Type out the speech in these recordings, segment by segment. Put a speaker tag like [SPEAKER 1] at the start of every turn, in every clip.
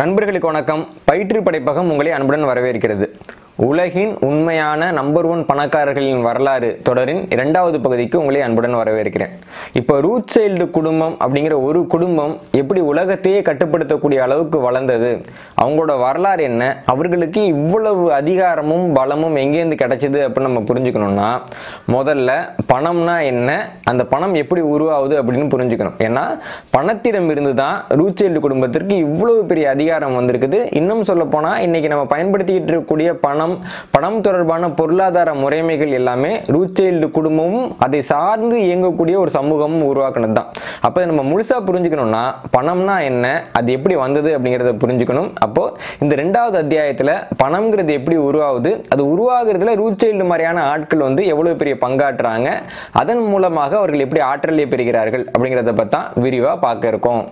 [SPEAKER 1] நண்பர்களுக்கு வணக்கம் பயிற்று படைப்பகம் உங்களை அன்புடன் வரவேற்கிறது உலகின் உண்மையான நம்பர் ஒன் பணக்காரர்களின் வரலாறு தொடரின் இரண்டாவது பகுதிக்கு உங்களை அன்புடன் வரவேற்கிறேன் இப்போ ரூட் சைல்டு குடும்பம் அப்படிங்கிற ஒரு குடும்பம் எப்படி உலகத்தையே கட்டுப்படுத்தக்கூடிய அளவுக்கு வளர்ந்தது அவங்களோட வரலாறு என்ன அவர்களுக்கு இவ்வளவு அதிகாரமும் பலமும் எங்கேருந்து கிடைச்சது அப்படின்னு நம்ம புரிஞ்சுக்கணும்னா முதல்ல பணம்னா என்ன அந்த பணம் எப்படி உருவாகுது அப்படின்னு புரிஞ்சுக்கணும் ஏன்னா பணத்திடம் இருந்து தான் ரூட் சைல்டு குடும்பத்திற்கு இவ்வளவு பெரிய அதிகாரம் வந்திருக்குது இன்னும் சொல்ல போனா இன்னைக்கு நம்ம பயன்படுத்திக்கிட்டு இருக்கக்கூடிய பணம் பணம் தொடர்பான பொருளாதார முறைமைகள் எல்லாமே ரூட் சைல்டு குடும்பமும் அதை சார்ந்து இயங்கக்கூடிய ஒரு சமூகமும் உருவாக்குனது தான் அப்போ இதை நம்ம முழுசா புரிஞ்சுக்கணும்னா பணம்னா என்ன அது எப்படி வந்தது அப்படிங்கிறத புரிஞ்சுக்கணும் அப்போ இந்த ரெண்டாவது அத்தியாயத்துல பணம்ங்கிறது எப்படி உருவாகுது அது உருவாகிறதுல ரூட் சைல்டு மாதிரியான ஆட்கள் வந்து எவ்வளவு பெரிய பங்காற்றுறாங்க அதன் மூலமாக அவர்கள் எப்படி ஆற்றலை பெறுகிறார்கள் அப்படிங்கிறத பற்றி தான் விரிவாக பார்க்க இருக்கோம்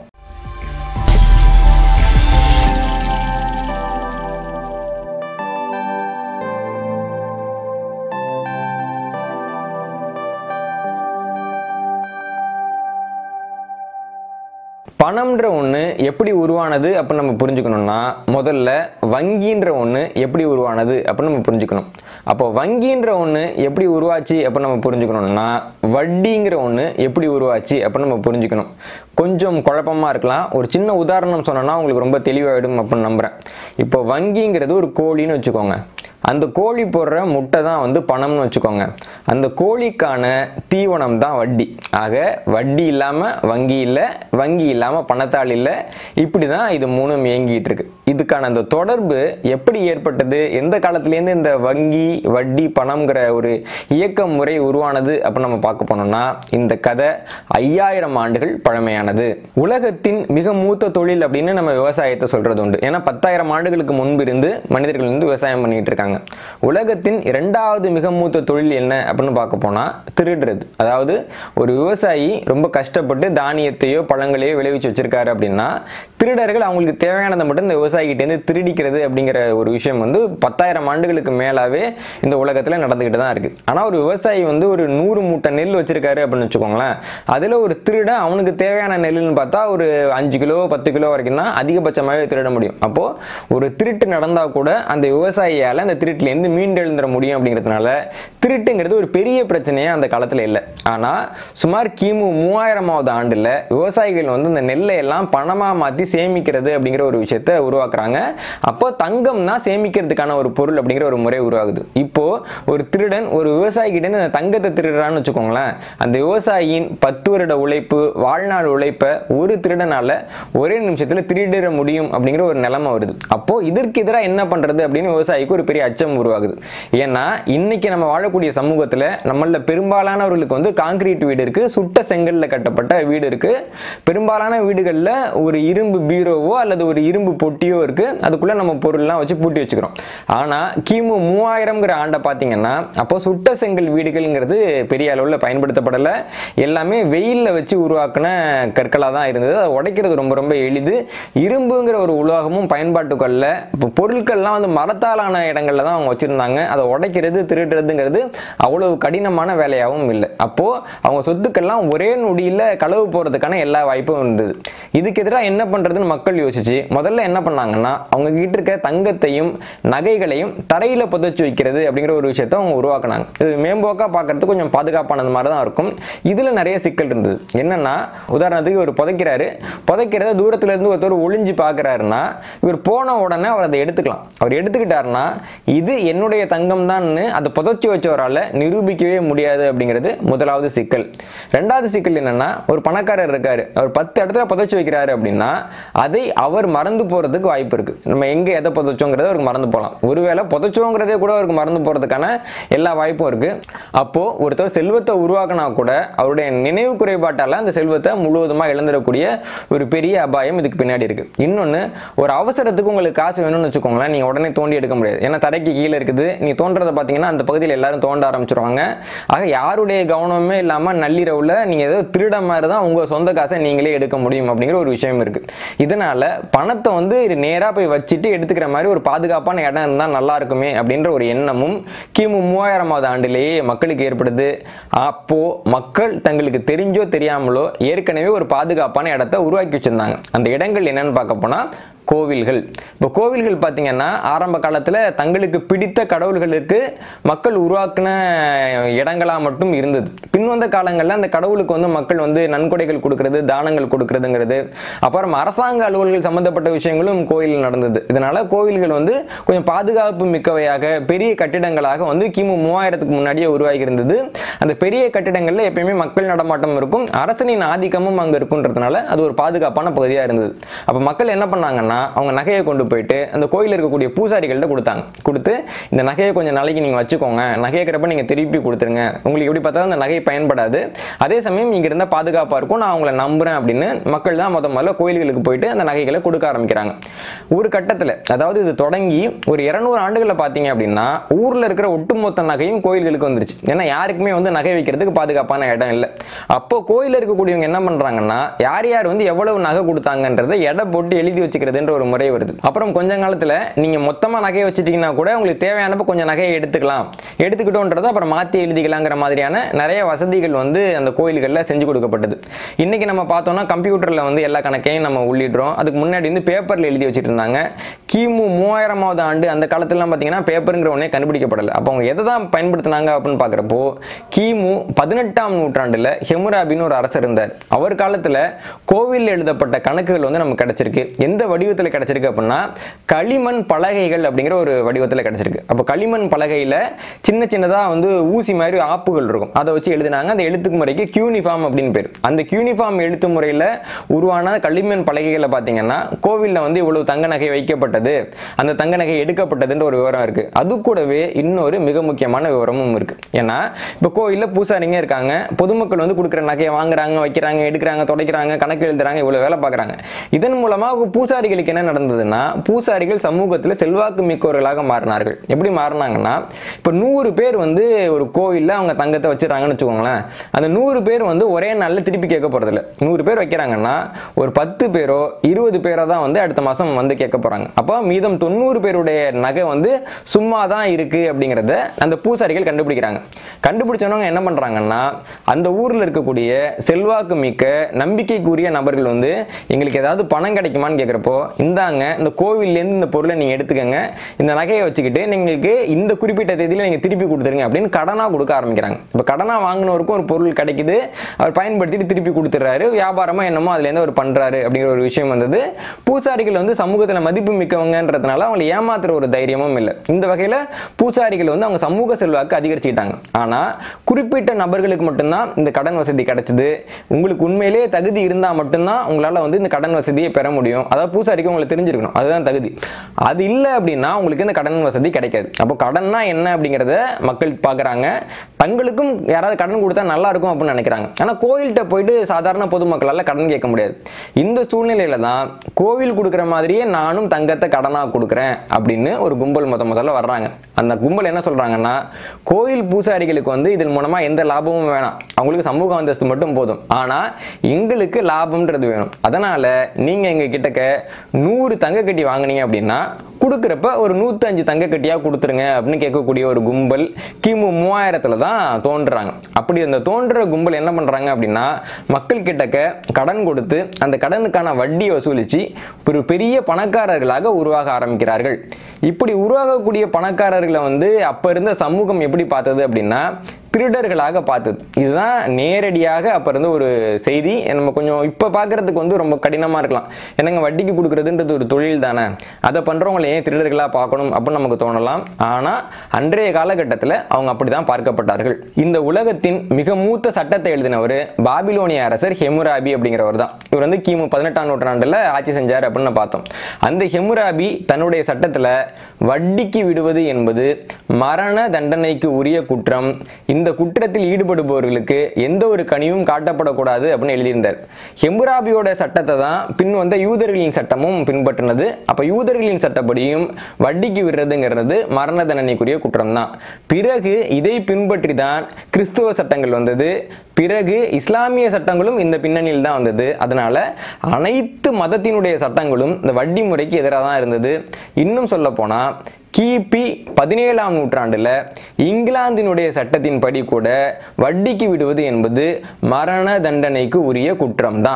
[SPEAKER 1] பணம்ன்ற ஒன்று எப்படி உருவானது அப்படின்னு நம்ம புரிஞ்சுக்கணும்னா முதல்ல வங்கின்ற ஒன்று எப்படி உருவானது அப்படின்னு நம்ம புரிஞ்சுக்கணும் அப்போ வங்கின்ற ஒன்று எப்படி உருவாச்சு அப்படின்னு நம்ம புரிஞ்சுக்கணும்னா வட்டிங்கிற ஒன்று எப்படி உருவாச்சு அப்படின்னு நம்ம புரிஞ்சுக்கணும் கொஞ்சம் குழப்பமா இருக்கலாம் ஒரு சின்ன உதாரணம் சொன்னோன்னா உங்களுக்கு ரொம்ப தெளிவாயிடும் அப்படின்னு நம்புறேன் இப்போ வங்கிங்கிறது ஒரு கோழின்னு வச்சுக்கோங்க அந்த கோழி போடுற முட்டை தான் வந்து பணம்னு வச்சுக்கோங்க அந்த கோழிக்கான தீவனம் தான் வட்டி ஆக வட்டி இல்லாமல் வங்கி இல்லை வங்கி இல்லாமல் பணத்தாள் இல்லை இப்படி தான் இது மூணும் இயங்கிட்டு இருக்கு இதுக்கான அந்த தொடர்பு எப்படி ஏற்பட்டது எந்த காலத்துலேருந்து இந்த வங்கி வட்டி பணம்ங்கிற ஒரு இயக்க முறை உருவானது அப்படின்னு நம்ம பார்க்க போனோம்னா இந்த கதை ஐயாயிரம் ஆண்டுகள் பழமையானது உலகத்தின் மிக மூத்த தொழில் அப்படின்னு நம்ம விவசாயத்தை சொல்றது உண்டு ஏன்னா பத்தாயிரம் ஆண்டுகளுக்கு முன்பு இருந்து மனிதர்கள் வந்து விவசாயம் பண்ணிட்டு இருக்காங்க உலகத்தின் இரண்டாவது மிக மூத்த தொழில் என்ன அப்படின்னு பார்க்க போனா திருடுறது அதாவது ஒரு விவசாயி ரொம்ப கஷ்டப்பட்டு தானியத்தையோ பழங்களையோ விளைவிச்சு வச்சிருக்காரு அப்படின்னா திருடர்கள் அவங்களுக்கு தேவையானதை மட்டும் இந்த விவசாயிகிட்டேருந்து திருடிக்கிறது அப்படிங்கிற ஒரு விஷயம் வந்து பத்தாயிரம் ஆண்டுகளுக்கு மேலாவே இந்த உலகத்தில் நடந்துக்கிட்டு தான் இருக்கு ஆனால் ஒரு விவசாயி வந்து ஒரு நூறு மூட்டை நெல் வச்சிருக்காரு அப்படின்னு வச்சுக்கோங்களேன் அதில் ஒரு திருடன் அவனுக்கு தேவையான நெல்லுன்னு பார்த்தா ஒரு அஞ்சு கிலோ பத்து கிலோ வரைக்கும் தான் அதிகபட்சமாகவே திருட முடியும் அப்போ ஒரு திருட்டு நடந்தால் கூட அந்த விவசாயியால் அந்த திருட்டுலேருந்து மீண்டெழுந்துட முடியும் அப்படிங்கிறதுனால திருட்டுங்கிறது ஒரு பெரிய பிரச்சனையே அந்த காலத்தில் இல்லை ஆனால் சுமார் கிமு மூவாயிரமாவது ஆண்டில் விவசாயிகள் வந்து இந்த நெல்லை எல்லாம் பணமாக மாற்றி சேமிக்கிறது அப்படிங்கிற ஒரு விஷயத்தை உருவாக்குறாங்க அப்போ தங்கம்னா சேமிக்கிறதுக்கான ஒரு பொருள் அப்படிங்கிற ஒரு முறை உருவாகுது இப்போ ஒரு திருடன் ஒரு விவசாயிகிட்ட அந்த தங்கத்தை திருடுறான்னு வச்சுக்கோங்களேன் அந்த விவசாயியின் பத்து வருட உழைப்பு வாழ்நாள் உழைப்பை ஒரு திருடனால ஒரே நிமிஷத்தில் திருடிட முடியும் அப்படிங்கிற ஒரு நிலைமை வருது அப்போ இதற்கு எதிராக என்ன பண்றது அப்படின்னு விவசாயிக்கு ஒரு பெரிய அச்சம் உருவாகுது ஏன்னா இன்னைக்கு நம்ம வாழக்கூடிய சமூகத்தில் நம்மள பெரும்பாலானவர்களுக்கு வந்து காங்கிரீட் வீடு இருக்கு சுட்ட செங்கல்ல கட்டப்பட்ட வீடு இருக்கு பெரும்பாலான வீடுகளில் ஒரு இரும்பு பீரோவோ அல்லது ஒரு இரும்பு பொட்டியோ இருக்கு அதுக்குள்ள நம்ம பொருள்லாம் வச்சு பூட்டி வச்சுக்கிறோம் ஆனா கிமு மூவாயிரம்ங்கிற ஆண்டை பார்த்தீங்கன்னா அப்போ சுட்ட செங்கல் வீடுகள்ங்கிறது பெரிய அளவில் பயன்படுத்தப்படலை எல்லாமே வெயிலில் வச்சு உருவாக்கின கற்களாக தான் இருந்தது அதை உடைக்கிறது ரொம்ப ரொம்ப எளிது இரும்புங்கிற ஒரு உலோகமும் பயன்பாட்டுக்கல்ல இப்போ பொருட்கள்லாம் வந்து மரத்தாலான இடங்கள்ல தான் அவங்க வச்சிருந்தாங்க அதை உடைக்கிறது திருடுறதுங்கிறது அவ்வளவு கடினமான வேலையாகவும் இல்லை அப்போ அவங்க சொத்துக்கள்லாம் ஒரே நொடியில் களவு போறதுக்கான எல்லா வாய்ப்பும் இருந்தது இதுக்கு எதிராக என்ன பண்றதுன்னு மக்கள் யோசிச்சு முதல்ல என்ன பண்ணாங்கன்னா அவங்க கிட்ட இருக்க தங்கத்தையும் நகைகளையும் தரையில புதைச்சு வைக்கிறது அப்படிங்கிற ஒரு விஷயத்தை அவங்க உருவாக்குனாங்க இது மேம்போக்கா பார்க்கறதுக்கு கொஞ்சம் பாதுகாப்பானது மாதிரி தான் இருக்கும் இதுல நிறைய சிக்கல் இருந்தது என்னன்னா உதாரணத்துக்கு இவர் புதைக்கிறாரு புதைக்கிறத தூரத்துல இருந்து ஒருத்தர் ஒளிஞ்சு பார்க்கறாருன்னா இவர் போன உடனே அவர் அதை எடுத்துக்கலாம் அவர் எடுத்துக்கிட்டாருன்னா இது என்னுடைய தங்கம் தான்னு அதை புதைச்சி வச்சவரால் நிரூபிக்கவே முடியாது அப்படிங்கிறது முதலாவது சிக்கல் ரெண்டாவது சிக்கல் என்னன்னா ஒரு பணக்காரர் இருக்காரு அவர் பத்து இடத்துல புதைச்சி வைக்கிறாரு அப்படின்னா அதை அவர் மறந்து போறதுக்கு வாய்ப்பு இருக்கு நம்ம எங்க எதை புதைச்சோங்கிறத அவருக்கு மறந்து போகலாம் ஒருவேளை புதைச்சோங்கிறதே கூட அவருக்கு மறந்து போறதுக்கான எல்லா வாய்ப்பும் இருக்கு அப்போ ஒருத்தர் செல்வத்தை உருவாக்கினா கூட அவருடைய நினைவு குறைபாட்டால அந்த செல்வத்தை முழுவதுமா இழந்துடக்கூடிய ஒரு பெரிய அபாயம் இதுக்கு பின்னாடி இருக்கு இன்னொன்னு ஒரு அவசரத்துக்கு உங்களுக்கு காசு வேணும்னு வச்சுக்கோங்களேன் நீங்க உடனே தோண்டி எடுக்க முடியாது ஏன்னா தரைக்கு கீழே இருக்குது நீ தோன்றதை பார்த்தீங்கன்னா அந்த பகுதியில் எல்லாரும் தோண்ட ஆரம்பிச்சிருவாங்க ஆக யாருடைய கவனமே இல்லாம நள்ளிரவுல நீங்க ஏதோ திருட மாதிரி தான் உங்க சொந்த காசை நீங்களே எடுக்க முடியும் அப்படிங்கிற ஒரு விஷயம் இருக்கு இதனால பணத்தை வந்து நேரா போய் வச்சுட்டு எடுத்துக்கிற மாதிரி ஒரு பாதுகாப்பான இடம் இருந்தா நல்லா இருக்குமே அப்படின்ற ஒரு எண்ணமும் கிமு மூவாயிரமாவது ஆண்டிலேயே மக்களுக்கு ஏற்படுது அப்போ மக்கள் தங்களுக்கு தெரிஞ்சோ தெரியாமலோ ஏற்கனவே ஒரு பாதுகாப்பான இடத்தை உருவாக்கி வச்சிருந்தாங்க அந்த இடங்கள் என்னன்னு பார்க்க போனா கோவில்கள் இப்போ கோவில்கள் பார்த்தீங்கன்னா ஆரம்ப காலத்தில் தங்களுக்கு பிடித்த கடவுள்களுக்கு மக்கள் உருவாக்கின இடங்களாக மட்டும் இருந்தது பின் வந்த காலங்களில் அந்த கடவுளுக்கு வந்து மக்கள் வந்து நன்கொடைகள் கொடுக்கறது தானங்கள் கொடுக்கறதுங்கிறது அப்புறம் அரசாங்க அலுவல்கள் சம்பந்தப்பட்ட விஷயங்களும் கோயில் நடந்தது இதனால கோவில்கள் வந்து கொஞ்சம் பாதுகாப்பு மிக்கவையாக பெரிய கட்டிடங்களாக வந்து கிமு மூவாயிரத்துக்கு முன்னாடியே உருவாகி இருந்தது அந்த பெரிய கட்டிடங்கள்ல எப்பயுமே மக்கள் நடமாட்டம் இருக்கும் அரசனின் ஆதிக்கமும் அங்க இருக்குன்றதுனால அது ஒரு பாதுகாப்பான பகுதியா இருந்தது அப்ப மக்கள் என்ன பண்ணாங்கன்னா அவங்க நகையை கொண்டு போயிட்டு அந்த கோயிலில் இருக்கக்கூடிய பூசாரிகள்ட்ட கொடுத்தாங்க கொடுத்து இந்த நகையை கொஞ்சம் நாளைக்கு நீங்க வச்சுக்கோங்க நகை இருக்கிறப்ப நீங்க திருப்பி கொடுத்துருங்க உங்களுக்கு எப்படி பார்த்தாலும் அந்த நகை பயன்படாது அதே சமயம் இங்க இருந்தா பாதுகாப்பா இருக்கும் நான் உங்களை நம்புறேன் அப்படின்னு மக்கள் தான் முத முதல்ல கோயில்களுக்கு போயிட்டு அந்த நகைகளை கொடுக்க ஆரம்பிக்கிறாங்க ஒரு கட்டத்துல அதாவது இது தொடங்கி ஒரு இருநூறு ஆண்டுகளில் பார்த்தீங்க அப்படின்னா ஊர்ல இருக்கிற ஒட்டுமொத்த நகையும் கோயில்களுக்கு வந்துருச்சு ஏன்னா யாருக்குமே வந்து நகை வைக்கிறதுக்கு பாதுகாப்பான இடம் இல்லை அப்போ கோயிலில் இருக்கக்கூடியவங்க என்ன பண்றாங்கன்னா யார் யார் வந்து எவ்வளவு நகை கொடுத்தாங்கன்றதை எடை போட்டு எழுதி வச்சுக்கிறதுன்ற ஒரு முறை வருது அப்புறம் கொஞ்ச காலத்துல நீங்க மொத்தமா நகையை வச்சுட்டீங்கன்னா கூட உங்களுக்கு தேவையானப்ப கொஞ்சம் நகையை எடுத்துக்கலாம் எடுத்துக்கிட்டோன்றதை அப்புறம் மாத்தி எழுதிக்கலாங்கிற மாதிரியான நிறைய வசதிகள் வந்து அந்த கோயில்களில் செஞ்சு கொடுக்கப்பட்டது இன்னைக்கு நம்ம பார்த்தோம்னா கம்ப்யூட்டர்ல வந்து எல்லா கணக்கையும் நம்ம உள்ளிடுறோம் அதுக்கு முன்னாடி வந்து பேப்பர்ல எழுதி வச்சுட்டு இருந்தாங்க கிமு மூவாயிரமாவது ஆண்டு அந்த காலத்துலலாம் பார்த்தீங்கன்னா பேப்பருங்கிற ஒன்றே கண்டுபிடிக்கப்படலை அப்போ அவங்க எதை தான் பயன்படுத்தினாங்க அப்படின்னு பார்க்குறப்போ கிமு பதினெட்டாம் நூற்றாண்டில் ஹெமுராபின்னு ஒரு அரசர் இருந்தார் அவர் காலத்தில் கோவில் எழுதப்பட்ட கணக்குகள் வந்து நமக்கு கிடைச்சிருக்கு எந்த வடிவத்தில் கிடைச்சிருக்கு அப்படின்னா களிமண் பலகைகள் அப்படிங்கிற ஒரு வடிவத்தில் கிடைச்சிருக்கு அப்போ களிமண் பலகையில் சின்ன சின்னதாக வந்து ஊசி மாதிரி ஆப்புகள் இருக்கும் அதை வச்சு எழுதினாங்க அந்த எழுத்துக்கு முறைக்கு கியூனிஃபார்ம் அப்படின்னு பேர் அந்த கியூனிஃபார்ம் எழுத்து முறையில் உருவான களிமண் பலகைகளை பார்த்தீங்கன்னா கோவிலில் வந்து இவ்வளவு தங்க நகை வைக்கப்பட்டது அந்த தங்க நகை எடுக்கப்பட்டதுன்ற ஒரு விவரம் இருக்கு அது கூடவே இன்னொரு மிக முக்கியமான விவரமும் இருக்கு ஏன்னா இப்போ கோயிலில் பூசாரிங்க இருக்காங்க பொதுமக்கள் வந்து கொடுக்குற நகையை வாங்குறாங்க வைக்கிறாங்க எடுக்கிறாங்க துடைக்கிறாங்க கணக்கு எழுதுறாங்க இவ்வளவு வேலை பார்க்குறாங்க இதன் மூலமாக பூசாரிகளுக்கு என்ன நடந்ததுன்னா பூசாரிகள் சமூகத்தில் செல்வாக்கு மிக்கவர்களாக மாறினார்கள் எப்படி மாறினாங்கன்னா இப்போ நூறு பேர் வந்து ஒரு கோயிலில் அவங்க தங்கத்தை வச்சிடறாங்கன்னு வச்சுக்கோங்களேன் அந்த நூறு பேர் வந்து ஒரே நாளில் திருப்பி கேட்க போகிறதில்ல நூறு பேர் வைக்கிறாங்கன்னா ஒரு பத்து பேரோ இருபது பேரோ தான் வந்து அடுத்த மாதம் வந்து கேட்க போகிறாங்க அப்போ மீதம் தொண்ணூறு பேருடைய நகை வந்து சும்மா தான் இருக்குது அப்படிங்கிறத அந்த பூசாரிகள் கண்டுபிடிக்கிறாங்க கண்டுபிடிச்சவங்க என்ன பண்ணுறாங்கன்னா அந்த ஊரில் இருக்கக்கூடிய செல்வாக்கு மிக்க நம்பிக்கைக்குரிய நபர்கள் வந்து எங்களுக்கு ஏதாவது பணம் கிடைக்குமான்னு கேட்குறப்போ இந்தாங்க இந்த கோவில்லேருந்து இந்த பொருளை நீங்கள் எடுத்துக்கங்க இந்த நகையை வச்சுக்கிட்டு நீங்களுக்கு இந்த குறிப்பிட்ட தேதியில் நீங்கள் திருப்பி கொடுத்துருங்க அப்படின்னு கடனாக கொடுக்க ஆரம்பிக்கிறாங்க இப்போ கடனாக வாங்கினவருக்கும் ஒரு பொருள் கிடைக்குது அவர் பயன்படுத்திட்டு திருப்பி கொடுத்துட்றாரு வியாபாரமோ என்னமோ அதுலேருந்து அவர் பண்ணுறாரு அப்படிங்கிற ஒரு விஷயம் வந்தது பூசாரிகள் வந்து சமூகத்தில் மதிப்பு மிக்கவங்கன்றதுனால அவங்களை ஏமாத்துற ஒரு தைரியமும் இல்லை இந்த வகையில் பூசாரிகள் வந்து அவங்க சமூக செல்வாக்கு அதிகரிச்சுக்கிட்டாங்க ஆனால் குறிப்பிட்ட நபர்களுக்கு மட்டும்தான் இந்த கடன் வசதி கிடைச்சது உங்களுக்கு உண்மையிலேயே தகுதி இருந்தால் மட்டும்தான் உங்களால் வந்து இந்த கடன் வசதியை பெற முடியும் அதாவது பூசாரிக்கு உங்களுக்கு தெரிஞ்சிருக்கணும் அதுதான் தகுதி அது இல்லை அப்படின்னா உங்களுக்கு இந்த கடன் வசதி கிடைக்காது அப்போ கடன்னா என்ன அப்படிங்கிறத மக்கள் பார்க்குறாங்க தங்களுக்கும் யாராவது கடன் கொடுத்தா நல்லா இருக்கும் அப்படின்னு நினைக்கிறாங்க ஆனால் கோயில்கிட்ட போயிட்டு சாதாரண பொதுமக்களால் கடன் கேட்க முடியாது இந்த சூழ்நிலையில தான் கோவில் கொடுக்குற மாதிரியே நானும் தங்கத்தை கடனாக கொடுக்குறேன் அப்படின்னு ஒரு கும்பல் முத முதல்ல வர்றாங்க அந்த கும்பல் என்ன சொல்றாங்கன்னா கோயில் பூசாரிகளுக்கு வந்து இதன் மூலமா எந்த லாபமும் வேணாம் அவங்களுக்கு சமூக அந்தஸ்து மட்டும் போதும் ஆனா எங்களுக்கு லாபம்ன்றது வேணும் அதனால நீங்க எங்க கிட்டக்க நூறு தங்க கட்டி வாங்குனீங்க அப்படின்னா கொடுக்குறப்ப ஒரு நூத்தஞ்சு தங்க கட்டியா கொடுத்துருங்க அப்படின்னு கேட்கக்கூடிய ஒரு கும்பல் கிமு மூவாயிரத்துல தான் தோன்றுறாங்க அப்படி அந்த தோன்ற கும்பல் என்ன பண்றாங்க அப்படின்னா மக்கள் கிட்டக்க கடன் கொடுத்து அந்த கடனுக்கான வட்டியை வசூலிச்சு ஒரு பெரிய பணக்காரர்களாக உருவாக ஆரம்பிக்கிறார்கள் இப்படி உருவாகக்கூடிய பணக்காரர்களை வந்து அப்ப இருந்த சமூகம் எப்படி பார்த்தது அப்படின்னா திருடர்களாக பார்த்தது இதுதான் நேரடியாக அப்ப இருந்த ஒரு செய்தி நம்ம கொஞ்சம் இப்ப பார்க்கறதுக்கு வந்து ரொம்ப கடினமா இருக்கலாம் என்னங்க வட்டிக்கு கொடுக்கறதுன்றது ஒரு தொழில் தானே அதை பண்றவங்களை ஏன் திருடர்களா பார்க்கணும் அப்படின்னு நமக்கு தோணலாம் ஆனா அன்றைய காலகட்டத்தில் அவங்க அப்படிதான் பார்க்கப்பட்டார்கள் இந்த உலகத்தின் மிக மூத்த சட்டத்தை எழுதினவர் பாபிலோனிய அரசர் ஹெமுராபி அப்படிங்கிறவர் தான் இவர் வந்து கிமு பதினெட்டாம் நூற்றாண்டுல ஆட்சி செஞ்சார் அப்படின்னு பார்த்தோம் அந்த ஹெமுராபி தன்னுடைய சட்டத்துல வட்டிக்கு விடுவது என்பது மரண தண்டனைக்கு உரிய குற்றம் இந்த குற்றத்தில் ஈடுபடுபவர்களுக்கு எந்த ஒரு கனிவும் காட்டப்படக்கூடாது அப்படின்னு எழுதியிருந்தார் ஹெம்புராபியோட சட்டத்தை தான் பின் வந்த யூதர்களின் சட்டமும் பின்பற்றினது அப்ப யூதர்களின் சட்டப்படியும் வட்டிக்கு விடுறதுங்கிறது மரண தண்டனைக்குரிய குற்றம் தான் பிறகு இதை பின்பற்றி தான் கிறிஸ்துவ சட்டங்கள் வந்தது பிறகு இஸ்லாமிய சட்டங்களும் இந்த பின்னணியில் தான் வந்தது அதனால அனைத்து மதத்தினுடைய சட்டங்களும் இந்த வட்டி முறைக்கு எதிராக தான் இருந்தது இன்னும் சொல்ல போனா கிபி பதினேழாம் நூற்றாண்டுல இங்கிலாந்தினுடைய சட்டத்தின்படி கூட வட்டிக்கு விடுவது என்பது மரண தண்டனைக்கு உரிய குற்றம் தான்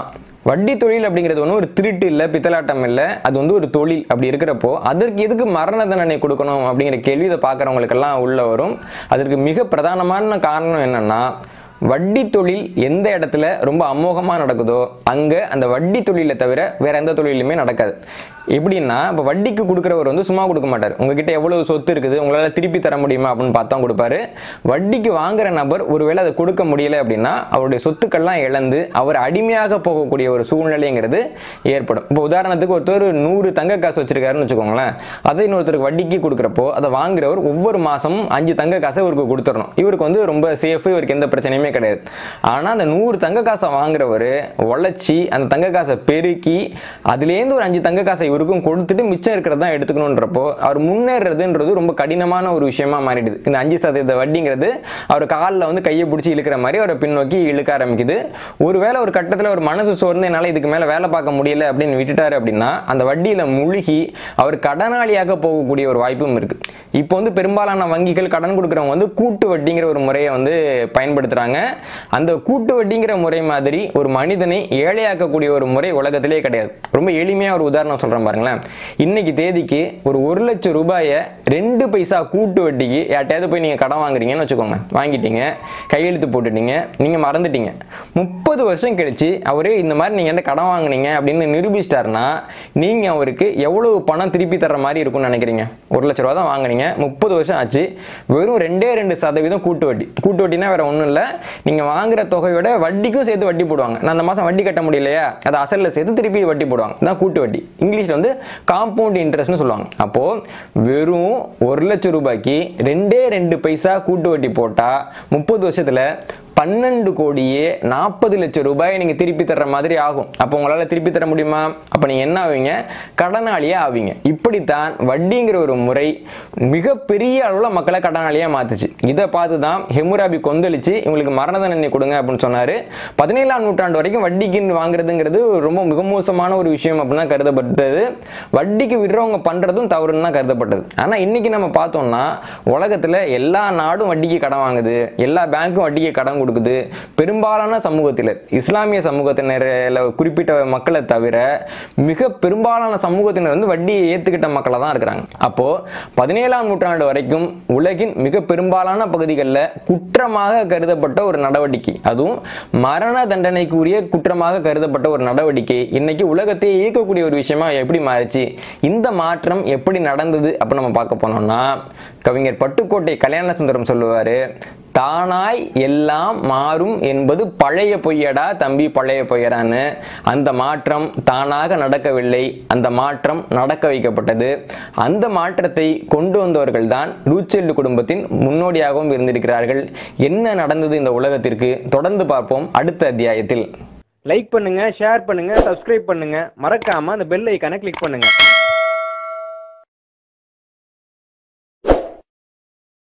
[SPEAKER 1] வட்டி தொழில் அப்படிங்கிறது ஒன்றும் ஒரு திருட்டு இல்லை பித்தலாட்டம் இல்லை அது வந்து ஒரு தொழில் அப்படி இருக்கிறப்போ அதற்கு எதுக்கு மரண தண்டனை கொடுக்கணும் அப்படிங்கிற கேள்வி இதை பார்க்குறவங்களுக்கெல்லாம் உள்ள வரும் அதற்கு மிக பிரதானமான காரணம் என்னன்னா வட்டி தொழில் எந்த இடத்துல ரொம்ப அமோகமாக நடக்குதோ அங்கே அந்த வட்டி தொழிலை தவிர வேற எந்த தொழிலுமே நடக்காது எப்படின்னா இப்போ வட்டிக்கு கொடுக்குறவர் வந்து சும்மா கொடுக்க மாட்டார் உங்ககிட்ட எவ்வளவு சொத்து இருக்குது உங்களால் திருப்பி தர முடியுமா அப்படின்னு பார்த்தா கொடுப்பாரு வட்டிக்கு வாங்குற நபர் ஒருவேளை அதை கொடுக்க முடியல அப்படின்னா அவருடைய சொத்துக்கள்லாம் இழந்து அவர் அடிமையாக போகக்கூடிய ஒரு சூழ்நிலைங்கிறது ஏற்படும் இப்போ உதாரணத்துக்கு ஒருத்தர் நூறு தங்க காசு வச்சிருக்காருன்னு வச்சுக்கோங்களேன் அதை இன்னொருத்தருக்கு வட்டிக்கு கொடுக்குறப்போ அதை வாங்குறவர் ஒவ்வொரு மாசமும் அஞ்சு தங்க காசை இவருக்கு கொடுத்துடணும் இவருக்கு வந்து ரொம்ப சேஃபு இவருக்கு எந்த பிரச்சனையுமே கிடையாது ஆனால் அந்த நூறு தங்க காசை வாங்குறவர் உழைச்சி அந்த தங்க காசை பெருக்கி அதுலேருந்து ஒரு அஞ்சு தங்க காசை இவருக்கும் கொடுத்துட்டு மிச்சம் இருக்கிறதா எடுத்துக்கணுன்றப்போ அவர் முன்னேறதுன்றது ரொம்ப கடினமான ஒரு விஷயமா மாறிடுது இந்த அஞ்சு சதவீத வட்டிங்கிறது அவர் காலில் வந்து கையை பிடிச்சி இழுக்கிற மாதிரி அவரை பின்னோக்கி இழுக்க ஆரம்பிக்குது ஒருவேளை ஒரு கட்டத்தில் ஒரு மனசு சோர்ந்து என்னால் இதுக்கு மேலே வேலை பார்க்க முடியல அப்படின்னு விட்டுட்டாரு அப்படின்னா அந்த வட்டியில் முழுகி அவர் கடனாளியாக போகக்கூடிய ஒரு வாய்ப்பும் இருக்கு இப்போ வந்து பெரும்பாலான வங்கிகள் கடன் கொடுக்குறவங்க வந்து கூட்டு வட்டிங்கிற ஒரு முறையை வந்து பயன்படுத்துறாங்க அந்த கூட்டு வட்டிங்கிற முறை மாதிரி ஒரு மனிதனை ஏழையாக்கக்கூடிய ஒரு முறை உலகத்திலே கிடையாது ரொம்ப எளிமையாக ஒரு உதாரணம் சொல்கிறேன் பாருங்களேன் இன்னைக்கு தேதிக்கு ஒரு ஒரு லட்சம் ரூபாயை ரெண்டு பைசா கூட்டு வட்டிக்கு யார்ட்டையாவது போய் நீங்கள் கடன் வாங்குறீங்கன்னு வச்சுக்கோங்க வாங்கிட்டீங்க கையெழுத்து போட்டுட்டீங்க நீங்கள் மறந்துட்டீங்க முப்பது வருஷம் கழிச்சு அவரு இந்த மாதிரி நீங்கள் என்ன கடன் வாங்குனீங்க அப்படின்னு நிரூபிச்சிட்டாருன்னா நீங்கள் அவருக்கு எவ்வளவு பணம் திருப்பி தர்ற மாதிரி இருக்கும்னு நினைக்கிறீங்க ஒரு லட்ச ரூபா தான் வாங்குனீங்க முப்பது வருஷம் ஆச்சு வெறும் ரெண்டே ரெண்டு சதவீதம் கூட்டு வட்டி கூட்டு வட்டினா வேற ஒன்றும் இல்லை நீங்கள் வாங்குற தொகையோட வட்டிக்கும் சேர்த்து வட்டி போடுவாங்க நான் அந்த மாதம் வட்டி கட்ட முடியலையா அதை அசலில் சேர்த்து திருப்பி வட்டி போடுவாங்க தான் கூட்டு வட்டி இங்கிலீஷில் வந்து காம்பவுண்ட் இன்ட்ரெஸ்ட்னு சொல்லுவாங்க அப்போது வெறும் ஒரு லட்சம் ரூபாய்க்கு ரெண்டே ரெண்டு பைசா கூட்டு வட்டி போட்டால் முப்பது வருஷத்தில் பன்னெண்டு கோடியே நாற்பது லட்சம் ரூபாயை நீங்கள் திருப்பி தர்ற மாதிரி ஆகும் அப்போ உங்களால் திருப்பி தர முடியுமா அப்போ நீங்கள் என்ன ஆவீங்க கடனாளியாக ஆவீங்க இப்படித்தான் வட்டிங்கிற ஒரு முறை மிகப்பெரிய அளவில் மக்களை கடனாளியாக மாத்துச்சு இதை பார்த்து தான் ஹெமுராபி கொந்தளிச்சு இவங்களுக்கு மரண தண்டனை கொடுங்க அப்படின்னு சொன்னார் பதினேழாம் நூற்றாண்டு வரைக்கும் வட்டிக்கு வாங்குறதுங்கிறது ரொம்ப மிக மோசமான ஒரு விஷயம் அப்படின்னு தான் கருதப்பட்டது வட்டிக்கு விடுறவங்க பண்ணுறதும் தவறுன்னு தான் கருதப்பட்டது ஆனால் இன்னைக்கு நம்ம பார்த்தோம்னா உலகத்தில் எல்லா நாடும் வட்டிக்கு கடன் வாங்குது எல்லா பேங்க்கும் வட்டிக்கு கடன் கொடுக்குது பெரும்பாலான சமூகத்தில் இஸ்லாமிய சமூகத்தினரில் குறிப்பிட்ட மக்களை தவிர மிக பெரும்பாலான சமூகத்தினர் வந்து வட்டியை ஏற்றுக்கிட்ட மக்களாக தான் இருக்கிறாங்க அப்போ பதினேழாம் நூற்றாண்டு வரைக்கும் உலகின் மிக பெரும்பாலான பகுதிகளில் குற்றமாக கருதப்பட்ட ஒரு நடவடிக்கை அதுவும் மரண தண்டனைக்குரிய குற்றமாக கருதப்பட்ட ஒரு நடவடிக்கை இன்னைக்கு உலகத்தையே இயக்கக்கூடிய ஒரு விஷயமா எப்படி மாறிச்சு இந்த மாற்றம் எப்படி நடந்தது அப்ப நம்ம பார்க்க போனோம்னா கவிஞர் பட்டுக்கோட்டை கல்யாண சுந்தரம் சொல்லுவாரு தானாய் எல்லாம் மாறும் என்பது பழைய பொய்யடா தம்பி பழைய பொய்யடான்னு அந்த மாற்றம் தானாக நடக்கவில்லை அந்த மாற்றம் நடக்க வைக்கப்பட்டது அந்த மாற்றத்தை கொண்டு வந்தவர்கள் தான் லூச்செல்லு குடும்பத்தின் முன்னோடியாகவும் இருந்திருக்கிறார்கள் என்ன நடந்தது இந்த உலகத்திற்கு தொடர்ந்து பார்ப்போம் அடுத்த அத்தியாயத்தில்
[SPEAKER 2] லைக் பண்ணுங்க ஷேர் பண்ணுங்க சப்ஸ்கிரைப் பண்ணுங்க மறக்காம அந்த பெல் ஐக்கானை கிளிக் பண்ணுங்க